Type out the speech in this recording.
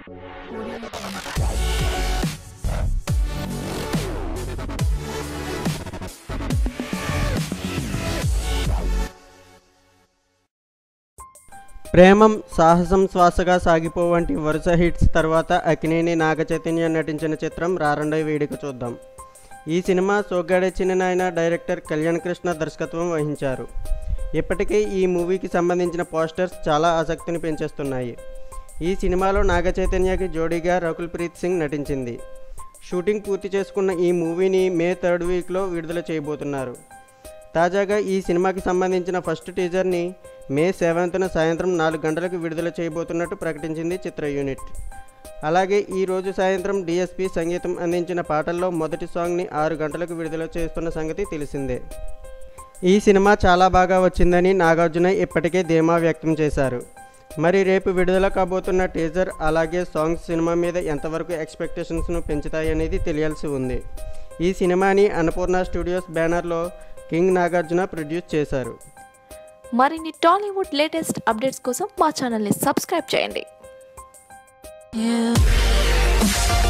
ప్రేమం సాహసం శ్వాసగా సాగిపో వంటి వరుస హిట్స్ తర్వాత అక్కినేని నాగ చైతన్య నటించిన చిత్రం రారండై వేడుక చూద్దాం ఈ సినిమా సోగ్గాడే చిన్ననాయన డైరెక్టర్ కళ్యాణ్ కృష్ణ దర్శకత్వం వహించారు ఇప్పటికే ఈ మూవీకి సంబంధించిన పోస్టర్స్ చాలా ఆసక్తిని పెంచేస్తున్నాయి ఈ సినిమాలో నాగ చైతన్యకి జోడీగా రకుల్ ప్రీత్ సింగ్ నటించింది షూటింగ్ పూర్తి చేసుకున్న ఈ మూవీని మే థర్డ్ వీక్లో విడుదల చేయబోతున్నారు తాజాగా ఈ సినిమాకి సంబంధించిన ఫస్ట్ టీజర్ని మే సెవెంత్న సాయంత్రం నాలుగు గంటలకు విడుదల చేయబోతున్నట్టు ప్రకటించింది చిత్ర యూనిట్ అలాగే ఈ రోజు సాయంత్రం డిఎస్పి సంగీతం అందించిన పాటల్లో మొదటి సాంగ్ని ఆరు గంటలకు విడుదల చేస్తున్న సంగతి తెలిసిందే ఈ సినిమా చాలా బాగా వచ్చిందని నాగార్జున ఇప్పటికే ధీమా వ్యక్తం చేశారు మరి రేపు విడుదల కాబోతున్న టీజర్ అలాగే సాంగ్స్ సినిమా మీద ఎంతవరకు ఎక్స్పెక్టేషన్స్ను పెంచుతాయనేది తెలియాల్సి ఉంది ఈ సినిమాని అన్నపూర్ణ స్టూడియోస్ బ్యానర్లో కింగ్ నాగార్జున ప్రొడ్యూస్ చేశారు మరిన్ని టాలీవుడ్ లేటెస్ట్ అప్డేట్స్ కోసం మా ఛానల్ని సబ్స్క్రైబ్ చేయండి Yeah.